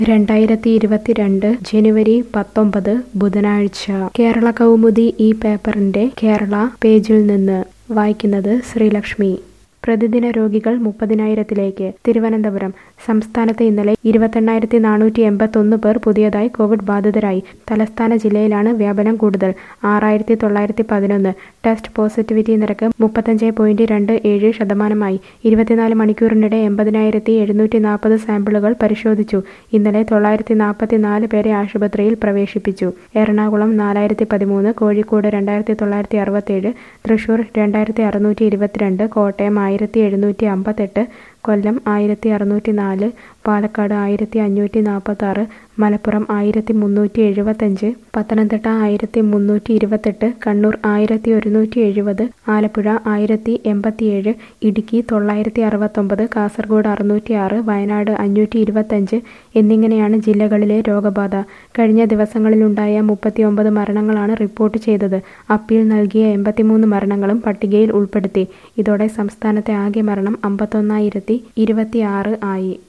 രണ്ടായിരത്തി ഇരുപത്തിരണ്ട് ജനുവരി പത്തൊമ്പത് ബുധനാഴ്ച കേരള കൗമുദി ഈ പേപ്പറിന്റെ കേരള പേജിൽ നിന്ന് വായിക്കുന്നത് ശ്രീലക്ഷ്മി പ്രതിദിന രോഗികൾ മുപ്പതിനായിരത്തിലേക്ക് തിരുവനന്തപുരം സംസ്ഥാനത്ത് ഇന്നലെ ഇരുപത്തെണ്ണായിരത്തി നാനൂറ്റി എൺപത്തൊന്ന് പേർ പുതിയതായി കോവിഡ് ബാധിതരായി തലസ്ഥാന ജില്ലയിലാണ് വ്യാപനം കൂടുതൽ ആറായിരത്തി തൊള്ളായിരത്തി പതിനൊന്ന് ടെസ്റ്റ് പോസിറ്റിവിറ്റി നിരക്ക് മുപ്പത്തഞ്ച് പോയിന്റ് രണ്ട് ഏഴ് ശതമാനമായി ഇരുപത്തിനാല് മണിക്കൂറിനിടെ എൺപതിനായിരത്തി എഴുന്നൂറ്റി നാൽപ്പത് സാമ്പിളുകൾ പരിശോധിച്ചു ഇന്നലെ തൊള്ളായിരത്തി നാൽപ്പത്തി നാല് പേരെ ആശുപത്രിയിൽ പ്രവേശിപ്പിച്ചു എറണാകുളം നാലായിരത്തി പതിമൂന്ന് കോഴിക്കോട് രണ്ടായിരത്തി തൊള്ളായിരത്തി അറുപത്തേഴ് തൃശൂർ രണ്ടായിരത്തി അറുന്നൂറ്റി ഇരുപത്തിരണ്ട് കോട്ടയം ആയിരത്തി എഴുന്നൂറ്റി അമ്പത്തെട്ട് കൊല്ലം ആയിരത്തി അറുന്നൂറ്റി നാല് പാലക്കാട് ആയിരത്തി അഞ്ഞൂറ്റി നാൽപ്പത്തി ആറ് മലപ്പുറം ആയിരത്തി മുന്നൂറ്റി എഴുപത്തഞ്ച് പത്തനംതിട്ട ആയിരത്തി മുന്നൂറ്റി ഇരുപത്തെട്ട് കണ്ണൂർ ആയിരത്തി ഒരുന്നൂറ്റി എഴുപത് ആലപ്പുഴ ആയിരത്തി എൺപത്തിയേഴ് ഇടുക്കി തൊള്ളായിരത്തി അറുപത്തൊമ്പത് കാസർഗോഡ് അറുന്നൂറ്റി ആറ് വയനാട് അഞ്ഞൂറ്റി ഇരുപത്തഞ്ച് എന്നിങ്ങനെയാണ് ജില്ലകളിലെ രോഗബാധ കഴിഞ്ഞ ദിവസങ്ങളിലുണ്ടായ മുപ്പത്തിയൊമ്പത് മരണങ്ങളാണ് റിപ്പോർട്ട് ചെയ്തത് അപ്പീൽ നൽകിയ എൺപത്തിമൂന്ന് മരണങ്ങളും പട്ടികയിൽ ഉൾപ്പെടുത്തി ഇതോടെ സംസ്ഥാനത്തെ ആകെ മരണം അമ്പത്തൊന്നായിരത്തി ഇരുപത്തിയാറ് ആയി